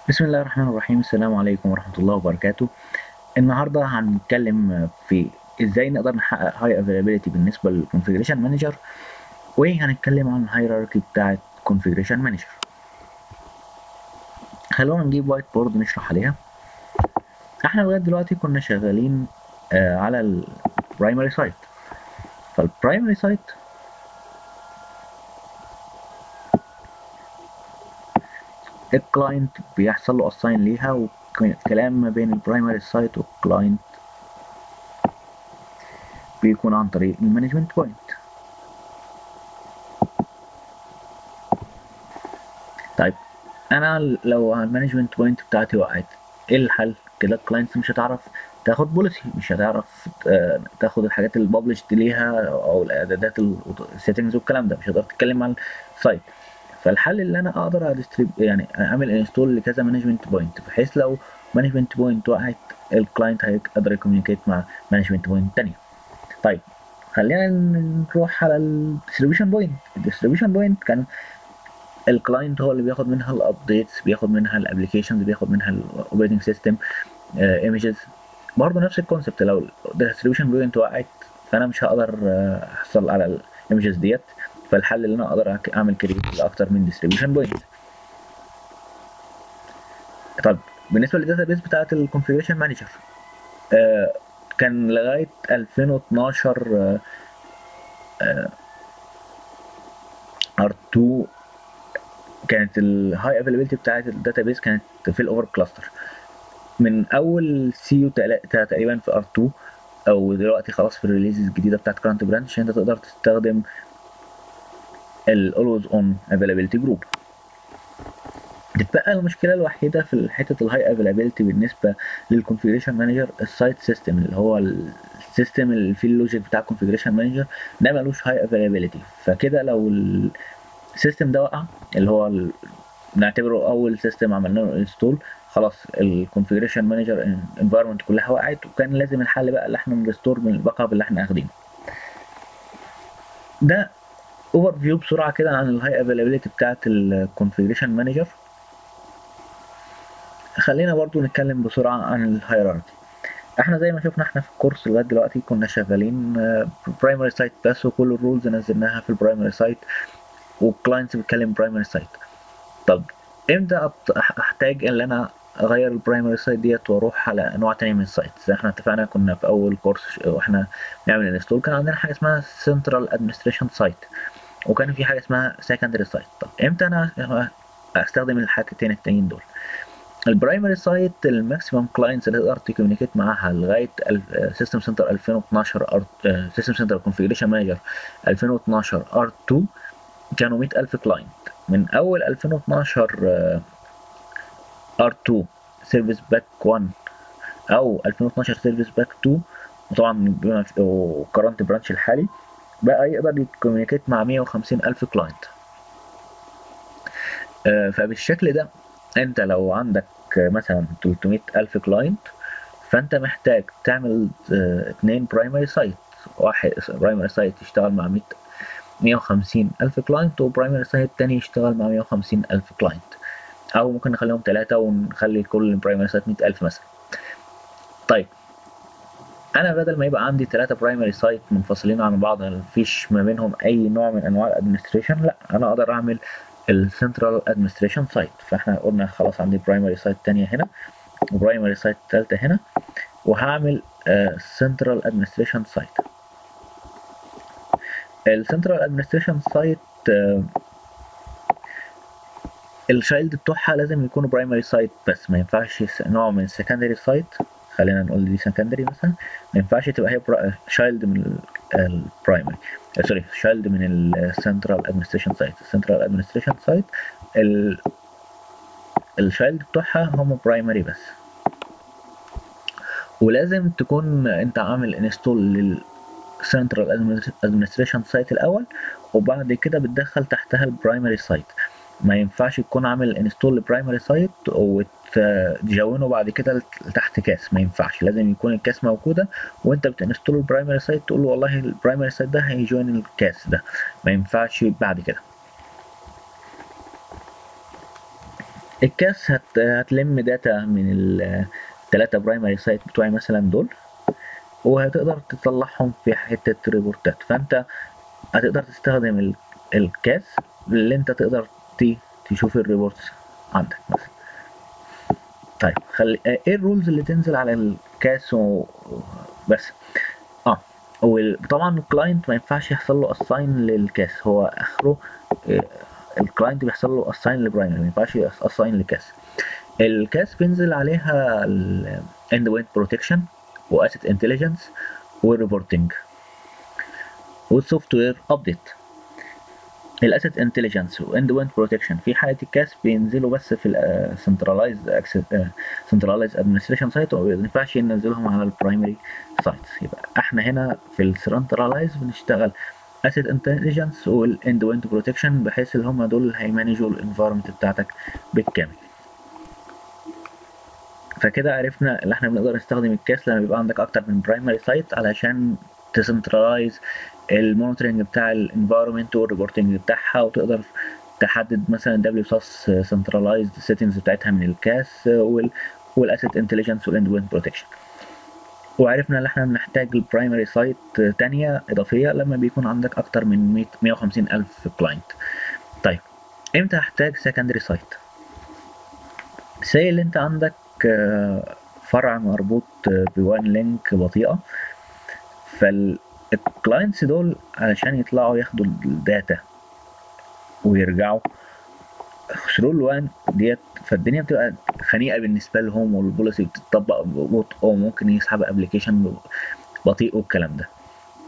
بسم الله الرحمن الرحيم السلام عليكم ورحمة الله وبركاته النهاردة هنتكلم في ازاي نقدر نحقق هاي افيلابيلتي بالنسبة للكونفيجريشن مانجر وهنتكلم عن الهيراركي بتاعة كونفيجريشن مانجر خلونا نجيب وايت بورد نشرح عليها احنا لغاية دلوقتي كنا شغالين آه على البرايمري سايت فالبرايمري سايت الكلاينت بيحصل له اساين ليها والكلام ما بين البرايمري سايت والكلاينت بيكون عن طريق المانجمنت بوينت طيب انا لو المانجمنت بوينت بتاعتي وقعت ايه الحل كده الكلاينت مش هتعرف تاخد بوليسي مش هتعرف تاخد الحاجات اللي ببلشت ليها او الاعدادات السيتنجز والكلام ده مش هتقدر تتكلم مع السايت فالحل اللي انا اقدر اديستريب يعني اعمل انستول لكذا مانجمنت بوينت بحيث لو مانجمنت بوينت وقعت الكلاينت هيقدر يكوميونيكيت مع مانجمنت بوينت تانية طيب خلينا نروح على الديستريبيوشن بوينت الديستريبيوشن بوينت كان الكلاينت هو اللي بياخد منها الابديتس بياخد منها الابلكيشنز بياخد منها الاوبريتنج سيستم ايمجز برضه نفس الكونسبت لو الديستريبيوشن بوينت وقعت فانا مش هقدر احصل على الايمجز ديت فالحل اللي انا اقدر اعمل كريت لاكتر من ديستريبيوشن بوينت طب بالنسبه للداتابيس بتاعه الكونفيجريشن مانجر آه كان لغايه 2012 آه آه R2 كانت الهاي افيلابيلتي بتاعه الداتابيس كانت في الاوفر كلاستر من اول سي يو تقريبا في R2 او دلوقتي خلاص في الريليزز الجديده بتاعت كرنت برانش انت تقدر تستخدم الاولويز اون افيلابيلتي جروب تتبقى المشكله الوحيده في حته الهاي افيلابيلتي بالنسبه للكونفيجريشن مانجر السايت سيستم اللي هو السيستم اللي فيه اللوجيك بتاع الكونفيجريشن مانجر ده ملوش هاي افيلابيلتي فكده لو السيستم ده وقع اللي هو نعتبره اول سيستم عملنا له انستول خلاص الكونفيجريشن مانجر انفايرمنت كلها وقعت وكان لازم الحل بقى اللي احنا نريستور من الباك اب اللي احنا اخدينه ده اوفر فيو بسرعه كده عن الهاي افيلابيلتي بتاعه الكونفيجريشن مانجر خلينا برضو نتكلم بسرعه عن الهيراركي احنا زي ما شفنا احنا في الكورس لغايه دلوقتي كنا شغالين برايمري سايت بس وكل الرولز نزلناها في البرايمري سايت والكلاينتس بيتكلم برايمري سايت طب امتى احتاج ان انا اغير البرايمري سايت ديت واروح على انواع تانية من السايت زي احنا اتفقنا كنا في اول كورس واحنا بنعمل انستول كان عندنا حاجه اسمها سنترال ادمنستريشن سايت وكان في حاجه اسمها سكندري سايت طب امتى انا استخدم الحاجتين التانيين دول البرايمري سايت الماكسيمم كلاينتس اللي تقدر تكوميونيكيت معاها لغايه سيستم سنتر 2012 سيستم سنتر كونفيجريشن مانجر 2012 ار 2 كانوا 100000 كلاينت من اول 2012 R2 سيرفيس باك 1 او 2012 سيرفيس باك 2 وطبعا بما وكرنت برانش الحالي بقى يقدر يكوميونيكيت مع 150 الف كلاينت آه فبالشكل ده انت لو عندك مثلا 300 الف كلاينت فانت محتاج تعمل اه اتنين برايمري سايت واحد برايمري سايت يشتغل مع 100 150 الف كلاينت وبرايمري سايت تاني يشتغل مع 150 الف كلاينت او ممكن نخليهم ثلاثة ونخلي كل برايمري سايت مية ألف مثلا طيب انا بدل ما يبقى عندي ثلاثة برايمري سايت منفصلين عن بعض مفيش ما بينهم اي نوع من انواع الادمنستريشن لا انا اقدر اعمل السنترال ادمنستريشن سايت فاحنا قلنا خلاص عندي برايمري سايت تانية هنا وبرايمري سايت ثالثة هنا وهعمل سنترال ادمنستريشن سايت السنترال ادمنستريشن سايت الشايلد بتوعها لازم يكونوا برايمري سايت بس ما ينفعش نوع من السكندري سايت خلينا نقول دي سكندري مثلا ما ينفعش تبقى هي شايلد من البرايمري سوري شايلد من السنترال ادمنستريشن سايت السنترال ادمنستريشن سايت الشايلد بتوعها هم برايمري بس ولازم تكون انت عامل انستول لل سنترال ادمنستريشن سايت الاول وبعد كده بتدخل تحتها البرايمري سايت ما ينفعش تكون عامل انستول لبرايمري سايت وتجونه بعد كده تحت كاس ما ينفعش لازم يكون الكاس موجوده وانت بتنستول البرايمري سايت تقول له والله البرايمري سايت ده هيجوين الكاس ده ما ينفعش بعد كده الكاس هت... هتلم داتا من الثلاثة برايمري سايت بتوعي مثلا دول وهتقدر تطلعهم في حتة ريبورتات فانت هتقدر تستخدم ال... الكاس اللي انت تقدر ت... تشوف الريبورتس عندك مثلا طيب خلي ايه الرولز اللي تنزل على الكاس و... بس اه وطبعا الكلاينت ما ينفعش يحصل له اساين للكاس هو اخره الكلاينت بيحصل له اساين لبرايمري ما ينفعش اساين لكاس الكاس بينزل عليها الاند ويند بروتكشن واسيت انتليجنس والريبورتنج والسوفت وير ابديت الاسيت انتليجنس واند ويند بروتكشن في حاله الكاس بينزلوا بس في السنترلايز سنترلايز ادمنستريشن سايت وما ينفعش ننزلهم على البرايمري سايتس يبقى احنا هنا في السنترلايز بنشتغل اسيت انتليجنس والاند ويند بروتكشن بحيث ان هم دول اللي هيمانجوا الانفايرمنت بتاعتك بالكامل فكده عرفنا ان احنا بنقدر نستخدم الكاس لما بيبقى عندك اكتر من برايمري سايت علشان تسنترلايز المونيتورنج بتاع الانفايرمنت والريبورتنج بتاعها وتقدر تحدد مثلا دبليو ساس سنترلايزد سيتنجز بتاعتها من الكاس والاسيت انتليجنس والاند ويند بروتكشن وعرفنا ان احنا بنحتاج البرايمري سايت تانية اضافية لما بيكون عندك اكتر من 100 150 الف كلاينت طيب امتى هحتاج سكندري سايت سي اللي انت عندك فرع مربوط بوان لينك بطيئة فالكلاينتس دول علشان يطلعوا ياخدوا الداتا ويرجعوا ثرو الوان ديت فالدنيا بتبقى خنيقه بالنسبه لهم والبوليسي بتطبق ببطء وممكن يسحب ابلكيشن بطيء والكلام ده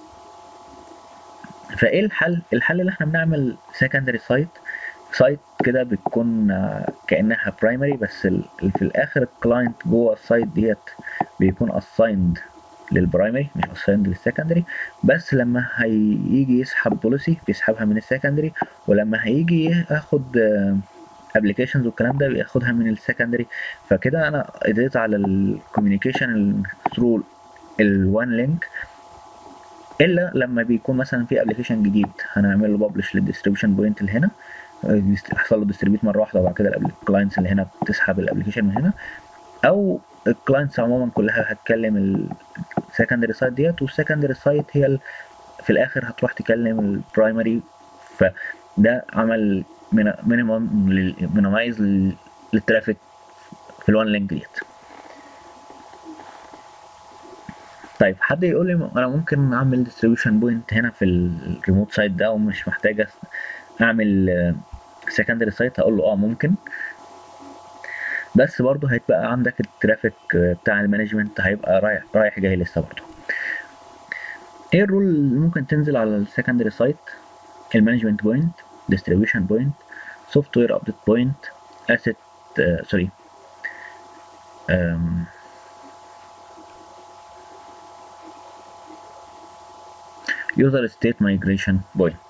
فايه الحل الحل اللي احنا بنعمل سكندري سايت سايت كده بتكون كانها برايمري بس في الاخر الكلاينت جوه السايت ديت بيكون اسايند للبرايمري مش اسايند للسكندري بس لما هيجي يسحب بوليسي بيسحبها من السكندري ولما هيجي ياخد ابلكيشنز والكلام ده بياخدها من السكندري فكده انا قدرت على الكوميونيكيشن ثرو الوان لينك الا لما بيكون مثلا في ابلكيشن جديد هنعمل له ببلش للديستريبيوشن بوينت اللي هنا يحصل له ديستريبيوت مره واحده وبعد كده الكلاينتس اللي هنا بتسحب الابلكيشن من هنا او الكلاينتس عموما كلها هتكلم السكندري سايت ديت والسكندري سايت هي في الاخر هتروح تكلم البرايمري فده عمل مينيمايز للترافيك في الوان لينك ديت طيب حد يقول لي انا ممكن اعمل ديستريبيوشن بوينت هنا في الريموت سايت ده ومش محتاج اعمل سكندري سايت هقول له اه ممكن بس برضه هيتبقى عندك الترافيك بتاع المانجمنت هيبقى رايح رايح جاي لسه برضه ايه الرول اللي ممكن تنزل على السكندري سايت المانجمنت بوينت distribution point software update point asset uh, sorry um, user state migration point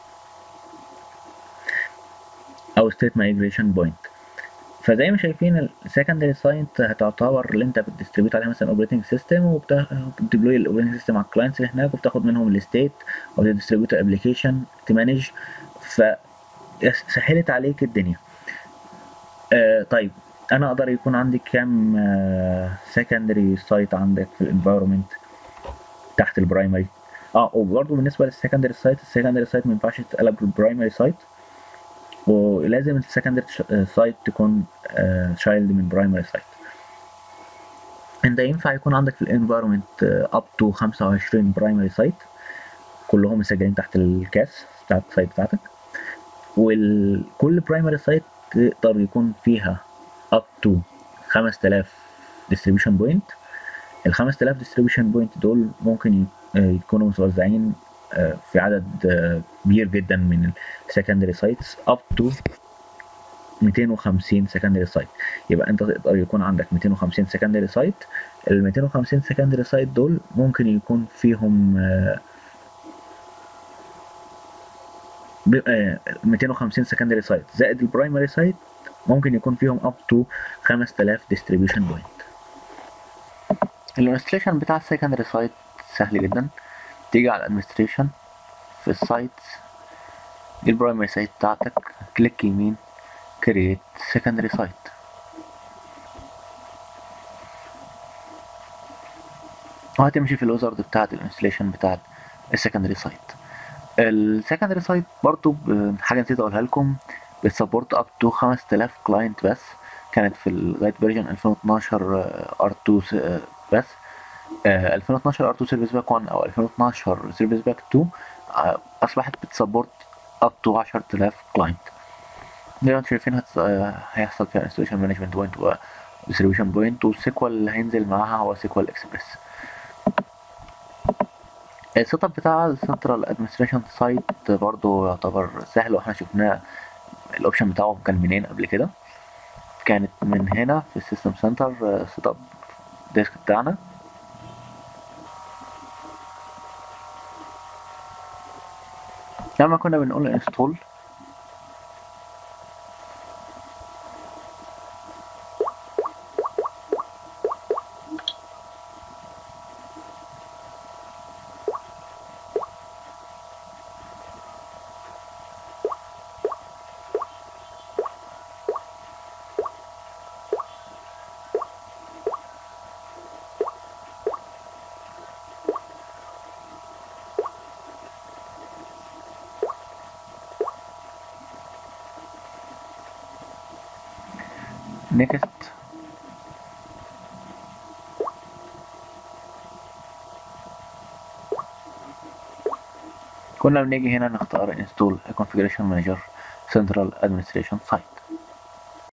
او state migration point فزي ما شايفين السكندري سايت هتعتبر اللي انت بتديستريبيوت عليها مثلا اوبريتنج سيستم وبتديبلوي الاوبريتنج سيستم على الكلاينتس اللي هناك وبتاخد منهم الستيت او تديستريبيوت الابلكيشن تمانج فسهلت عليك الدنيا آه طيب انا اقدر يكون عندي كام سكندري آه سايت عندك في الانفايرمنت تحت البرايمري اه وبرضه بالنسبه للسكندري سايت السكندري سايت ما ينفعش تتقلب بالبرايمري سايت ولازم السكندري سايت تكون تشايلد من برايمري سايت انت ينفع يكون عندك في الانفايرمنت اب تو 25 برايمري سايت كلهم مسجلين تحت الكاس بتاعت السايت بتاعتك وكل برايمري سايت تقدر يكون فيها اب تو 5000 ديستريبيوشن بوينت ال 5000 ديستريبيوشن بوينت دول ممكن يكونوا متوزعين في عدد كبير جدا من السكندري سايتس اب تو 250 سكندري سايت يبقى انت تقدر يكون عندك 250 سكندري سايت ال 250 سكندري سايت دول ممكن يكون فيهم 250 سكندري سايت زائد البرايمري سايت ممكن يكون فيهم اب تو 5000 ديستريبيوشن بوينت الانستليشن بتاع السكندري سايت سهل جدا تيجي على الادمنستريشن في السايت دي البرايمري سايت بتاعتك كليك يمين create secondary site وهتمشي في الوزارد بتاعت الانستليشن بتاعت السكندري سايت السكندري سايت برضو ب- حاجة نسيت اقولها لكم بتسبورت اب تو 5000 كلاينت بس كانت في لغاية فيرجن 2012 R2 س- بس آه، 2012 R2 سيرفيس باك 1 او 2012 سيرفيس باك 2 آه، اصبحت بتسبورت اب تو 10000 كلاينت زي ما انتم شايفين هت... آه، هيحصل فيها انستليشن مانجمنت بوينت و distribution بوينت والسيكوال اللي هينزل معاها هو سيكوال اكسبريس السيت اب بتاع السنترال ادمنستريشن سايت برضه يعتبر سهل واحنا شفناه الاوبشن بتاعه كان منين قبل كده كانت من هنا في السيستم سنتر سيت اب ديسك بتاعنا لما كنا بنقول انستول نيكست كنا بنيجي هنا نختار install configuration manager central administration site